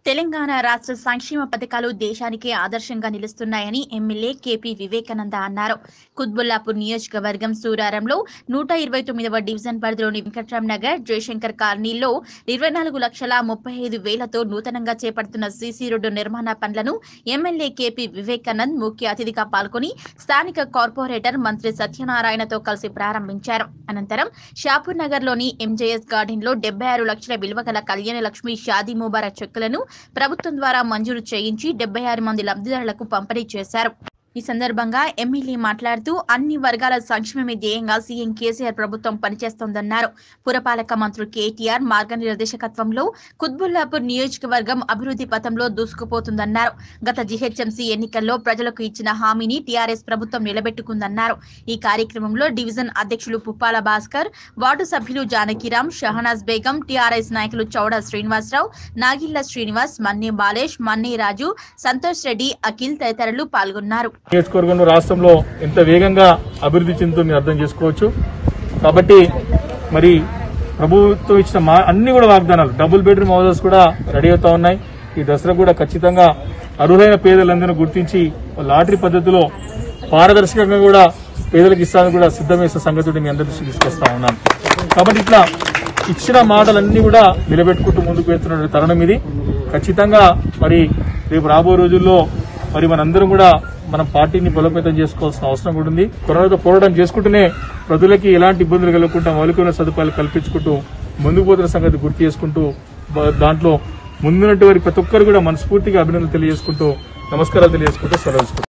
తెలంగాణ రాష్ట్ర సంక్షేమ పథకాలు దేశానికే ఆదర్శంగా నిలుస్తున్నాయని ఎమ్మెల్యే కేపీ వివేకానంద అన్నారు కుత్బుల్లాపూర్ నియోజకవర్గం సూరారంలో నూట ఇరవై తొమ్మిదవ డివిజన్ పరిధిలోని వెంకట్రామ్ నగర్ జయశంకర్ కాలనీలో ఇరవై నాలుగు లక్షల ముప్పై ఐదు వేలతో నూతనంగా చేపడుతున్న సీసీ రోడ్డు నిర్మాణ పనులను ఎమ్మెల్యే కేపీ వివేకానంద్ ముఖ్య అతిథిగా పాల్గొని స్థానిక కార్పొరేటర్ మంత్రి సత్యనారాయణతో కలిసి ప్రారంభించారు అనంతరం షాపూర్ నగర్ లోని ఎంజేఎస్ గార్డెన్ లో డెబ్బై ఆరు లక్షల విలువ గల కళ్యాణ లక్ష్మి షాదీ ముబారక్ చెక్కులను ప్రభుత్వం ద్వారా మంజూరు చేయించి డెబ్బై ఆరు మంది లబ్ధిదారులకు పంపిణీ చేశారు ఈ సందర్భంగా ఎమ్మెల్యే మాట్లాడుతూ అన్ని వర్గాల సంక్షేమమే ధ్యేయంగా సీఎం కేసీఆర్ ప్రభుత్వం పనిచేస్తోందన్నారు పురపాలక మంత్రి కేటీఆర్ మార్గనిర్దేశకత్వంలో కుత్బుల్లాపూర్ నియోజకవర్గం అభివృద్ధి పథంలో దూసుకుపోతుందన్నారు గత జీహెచ్ఎంసీ ఎన్నికల్లో ప్రజలకు ఇచ్చిన హామీని టీఆర్ఎస్ ప్రభుత్వం నిలబెట్టుకుందన్నారు ఈ కార్యక్రమంలో డివిజన్ అధ్యక్షులు పుప్పాల భాస్కర్ వార్డు సభ్యులు జానకిరాం షహనాజ్ బేగం టీఆర్ఎస్ నాయకులు చౌడ శ్రీనివాసరావు నాగిళ్ల శ్రీనివాస్ మన్నే బాలేష్ మన్నే రాజు సంతోష్ రెడ్డి అఖిల్ తదితరులు పాల్గొన్నారు నియోజకవర్గంలో రాష్ట్రంలో ఎంత వేగంగా అభివృద్ధి చెందుతుందో మీరు అర్థం చేసుకోవచ్చు కాబట్టి మరి ప్రభుత్వం ఇచ్చిన మా అన్ని కూడా వాగ్దానాలు డబుల్ బెడ్రూమ్ హౌసెస్ కూడా రెడీ అవుతా ఉన్నాయి ఈ దసరా కూడా ఖచ్చితంగా అర్హులైన పేదలందరినీ గుర్తించి లాటరీ పద్ధతిలో పారదర్శకంగా కూడా పేదలకు ఇస్తానని కూడా సిద్ధమేసే సంగతి మీ అందరి దృష్టికి తీసుకొస్తా ఉన్నాను కాబట్టి ఇట్లా ఇచ్చిన మాటలన్నీ కూడా నిలబెట్టుకుంటూ ముందుకు వెళ్తున్న తరుణం ఇది ఖచ్చితంగా మరి రేపు రాబో రోజుల్లో మరి మనందరం కూడా మన పార్టీని బలోపేతం చేసుకోవాల్సిన అవసరం కూడా ఉంది కరోనాతో పోరాటం చేసుకుంటూనే ప్రజలకి ఎలాంటి ఇబ్బందులు కలగకుండా మౌలికమైన సదుపాయాలు కల్పించుకుంటూ ముందుకు పోతున్న సంగతి గుర్తు చేసుకుంటూ బ- దాంట్లో ముందున్నట్టు వారి ప్రతి ఒక్కరు కూడా మనస్ఫూర్తిగా అభినందనలు తెలియజేసుకుంటూ నమస్కారాలు తెలియజేసుకుంటూ సెలవు